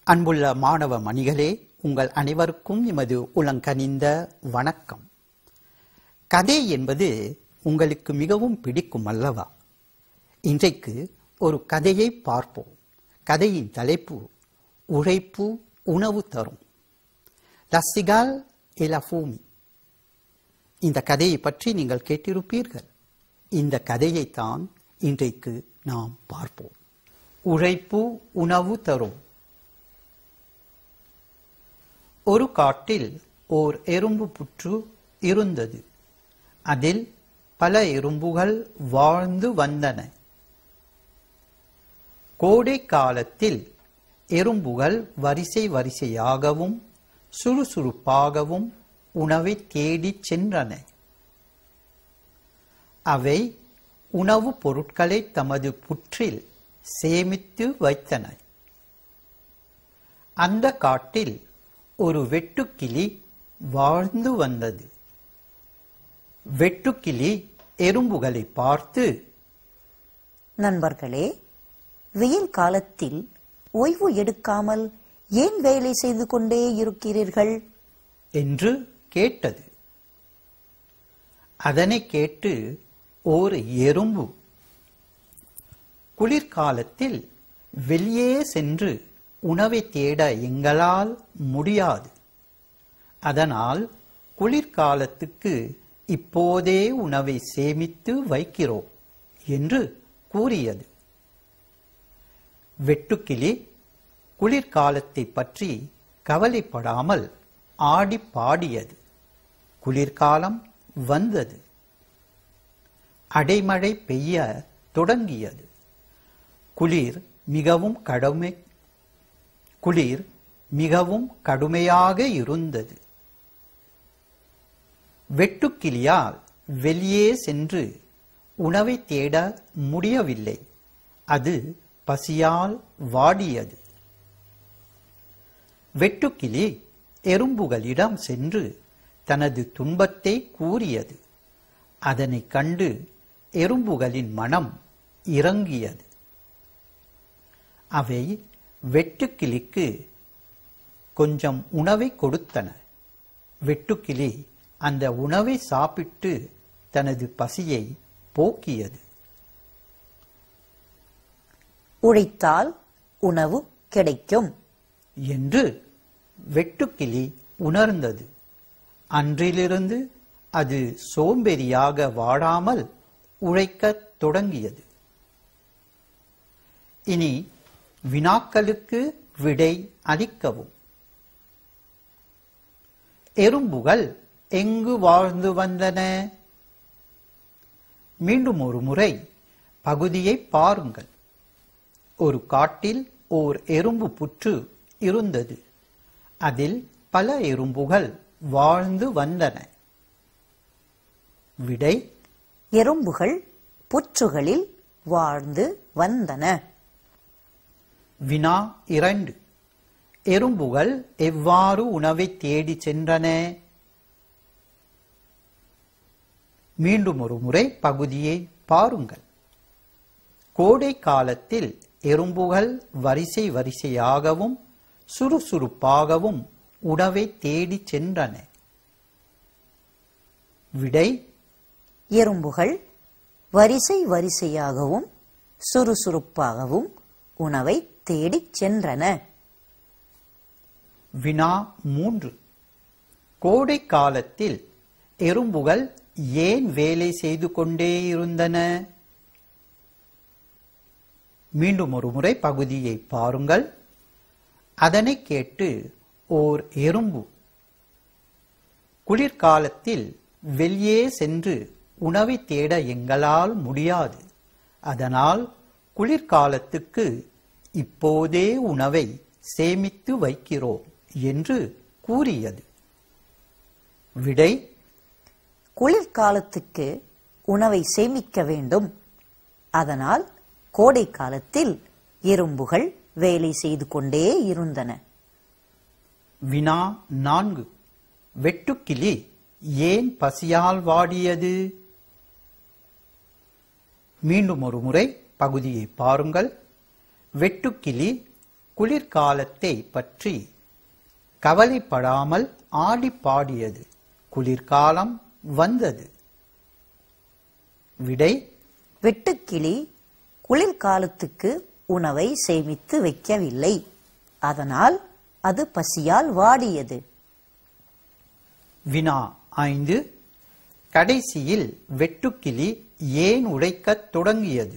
அன்புள்ள மாணவ மணிகளே உங்கள் அனைவருக்கும் எமது உளங்கனிந்த வணக்கம் கதை என்பது உங்களுக்கு மிகவும் பிடிக்கும் அல்லவா இன்றைக்கு ஒரு கதையை பார்ப்போம் கதையின் தலைப்பு உழைப்பு உணவு தரும் லசிகால் எலஃபூமி இந்த கதையை பற்றி நீங்கள் கேட்டிருப்பீர்கள் இந்த கதையைத்தான் இன்றைக்கு நாம் பார்ப்போம் உழைப்பு உணவு தரும் ஒரு காட்டில் ஓர் எறும்பு புற்று இருந்தது அதில் பல எறும்புகள் வாழ்ந்து வந்தன கோடை காலத்தில் எறும்புகள் வரிசை வரிசையாகவும் சுறுசுறுப்பாகவும் உணவை தேடிச் சென்றன அவை உணவுப் பொருட்களை தமது புற்றில் சேமித்து வைத்தன அந்த காட்டில் ஒரு வெட்டுக்கிளி வாழ்ந்து வந்தது வெட்டுக்கிளி எறும்புகளை பார்த்து நண்பர்களே வெயில் காலத்தில் ஓய்வு எடுக்காமல் ஏன் வேலை செய்து கொண்டே இருக்கிறீர்கள் என்று கேட்டது அதனை கேட்டு ஓர் எறும்பு குளிர்காலத்தில் வெளியே சென்று உணவை தேட எங்களால் முடியாது அதனால் குளிர்காலத்துக்கு இப்போதே உணவை சேமித்து வைக்கிறோம் என்று கூறியது வெட்டுக்கிளி குளிர்காலத்தை பற்றி கவலைப்படாமல் ஆடி பாடியது குளிர்காலம் வந்தது அடைமழை பெய்ய தொடங்கியது குளிர் மிகவும் கடுமை குளிர் மிகவும் கடுமையாக இருந்தது வெட்டுக்கிளியால் வெளியே சென்று உணவை தேட முடியவில்லை அது பசியால் வாடியது வெட்டுக்கிளி எறும்புகளிடம் சென்று தனது துன்பத்தை கூறியது அதனைக் கண்டு எறும்புகளின் மனம் இறங்கியது அவை வெட்டுக்கிளிக்கு கொஞ்சம் உணவை கொடுத்தன வெட்டுக்கிளி அந்த உணவை சாப்பிட்டு தனது பசியை போக்கியது உழைத்தால் உணவு கிடைக்கும் என்று வெட்டுக்கிளி உணர்ந்தது அன்றிலிருந்து அது சோம்பேறியாக வாடாமல் உழைக்கத் தொடங்கியது இனி வினாக்களுக்கு விடை அளிக்கவும் எறும்புகள் எங்கு வாழ்ந்து வந்தன மீண்டும் ஒரு முறை பகுதியை பாருங்கள் ஒரு காட்டில் ஓர் எறும்பு புற்று இருந்தது அதில் பல எறும்புகள் வாழ்ந்து வந்தன விடை எறும்புகள் புற்றுகளில் வாழ்ந்து வந்தன வினா இரண்டு எறும்புகள் எவ்வாறு உணவை தேடி சென்றன மீண்டும் ஒரு முறை பகுதியை பாருங்கள் கோடை காலத்தில் எறும்புகள் வரிசை வரிசையாகவும் சுறுசுறுப்பாகவும் உணவை தேடி சென்றன விடை எறும்புகள் வரிசை வரிசையாகவும் சுறுசுறுப்பாகவும் உணவை தேடிச் சென்றன வினா மூன்று கோடை காலத்தில் எறும்புகள் ஏன் வேலை செய்து கொண்டே இருந்தன மீண்டும் ஒரு முறை பகுதியை பாருங்கள் அதனை கேட்டு ஓர் எறும்பு குளிர்காலத்தில் வெளியே சென்று உணவை தேட எங்களால் முடியாது அதனால் குளிர்காலத்துக்கு இப்போதே உணவை சேமித்து வைக்கிறோம் என்று கூறியது விடை குளிர்காலத்துக்கு உணவை சேமிக்க வேண்டும் அதனால் கோடை காலத்தில் எறும்புகள் வேலை செய்து கொண்டே இருந்தன வினா நான்கு வெட்டுக்கிளி ஏன் பசியால் வாடியது மீண்டும் ஒரு முறை பகுதியை பாருங்கள் வெட்டுக்கிளி குளிர்காலத்தை பற்றி கவலைப்படாமல் ஆடி பாடியது குளிர்காலம் வந்தது விடை வெட்டுக்கிளி குளிர்காலத்துக்கு உணவை சேமித்து வைக்கவில்லை அதனால் அது பசியால் வாடியது வினா ஐந்து கடைசியில் வெட்டுக்கிளி ஏன் உடைக்கத் தொடங்கியது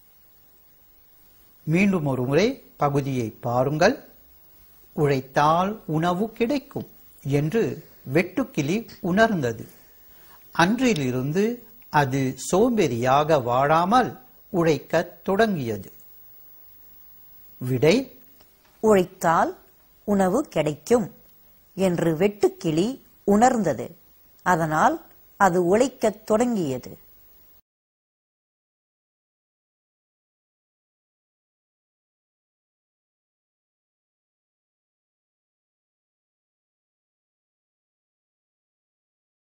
மீண்டும் ஒரு முறை பகுதியை பாருங்கள் உழைத்தால் உணவு கிடைக்கும் என்று வெட்டுக்கிளி உணர்ந்தது அன்றிலிருந்து அது சோம்பேறியாக வாழாமல் உழைக்கத் தொடங்கியது விடை உழைத்தால் உணவு கிடைக்கும் என்று வெட்டுக்கிளி உணர்ந்தது அதனால் அது உழைக்கத் தொடங்கியது